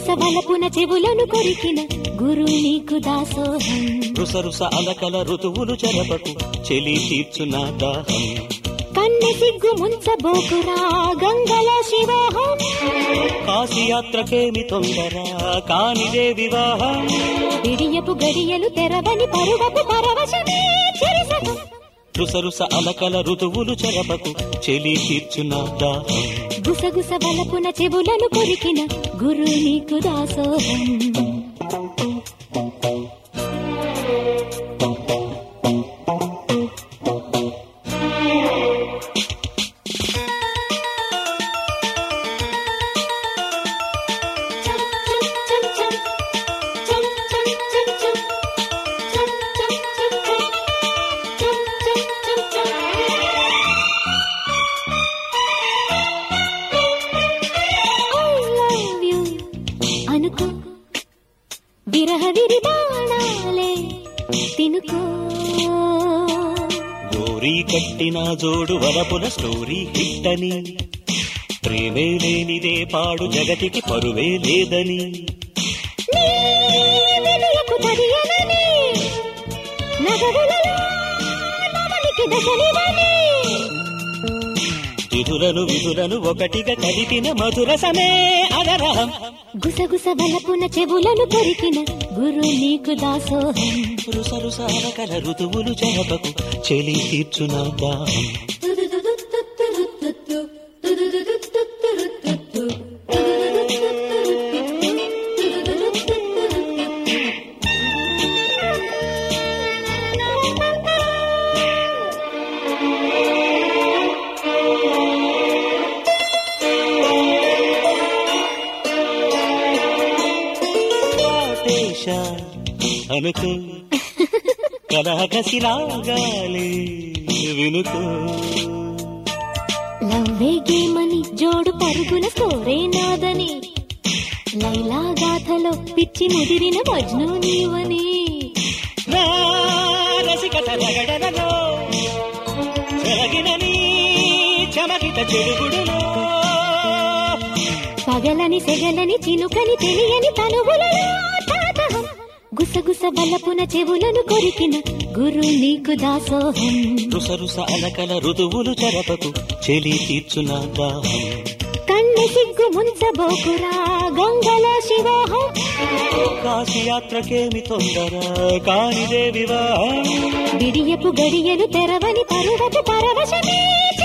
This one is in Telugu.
గుసగుస వలపున చెవులను కొరికిన గురు నీకు దాసోహం రుసరుస అలకల ఋతువులు చెరపకు చెలి తీర్చున దాహం కన్నె సిగ్గు ముంచబోకురా గంగల శివోహం కాశీయాత్రకేమి తొందర కానిదే వివాహం విడియపు గడియలు తెరవని పరువపు పరవశమే చెరిసగం రుసరుస అలకల ఋతువులు చెరపకు చెలి తీర్చున దాహం గుసగుస వలపున చెవులను కొరికిన గురు నీకు దాసోహం అనుకో విరహ విరిదాణాలే తినుకో గోరీ కట్టిన జోడు వలపుల స్టోరీ హిట్టని ప్రేమే లేనిదే పాడు జగతికి పరువే లేదని నీ విలువకు తడియనని నగవులలో నవలికి దశనివని విధులను విధులను ఒకటిగా కలిపిన మధురసమే అదరహం గుసగుస వలపున చెవులను కొరికిన గురు నీకు దాసోహం రుసరుస అలకల ఋతువులు చెరపకు చెలి తీర్చున దాహం పాటేశ అనుకో కలహకసి రాగాలి వినుకో లవ్వే గేమని జోడు పరుగున స్కోరే నాదని లైలా గాథలో పిచ్చి ముదిరిన మజ్ను నీవని నా రసికత రగడలలో చెరగినని చమకిత చెడుగుడులో పగలని సెగలని చినుకని తెలియని తనువులలో తాతహం గుసగుస బలపున చెవులను కొరికిన గురు నీకు దాసోహం రుసరుస అలకల ఋతువులు చెరపకు చెలి తీర్చున దాహం కన్నె సిగ్గు ముంచబోకురా గంగల శివోహం కాశీయాత్రకేమి తొందర కానిదే వివాహం విడియపు గడియలు తెరవని పరువపు పరవశమే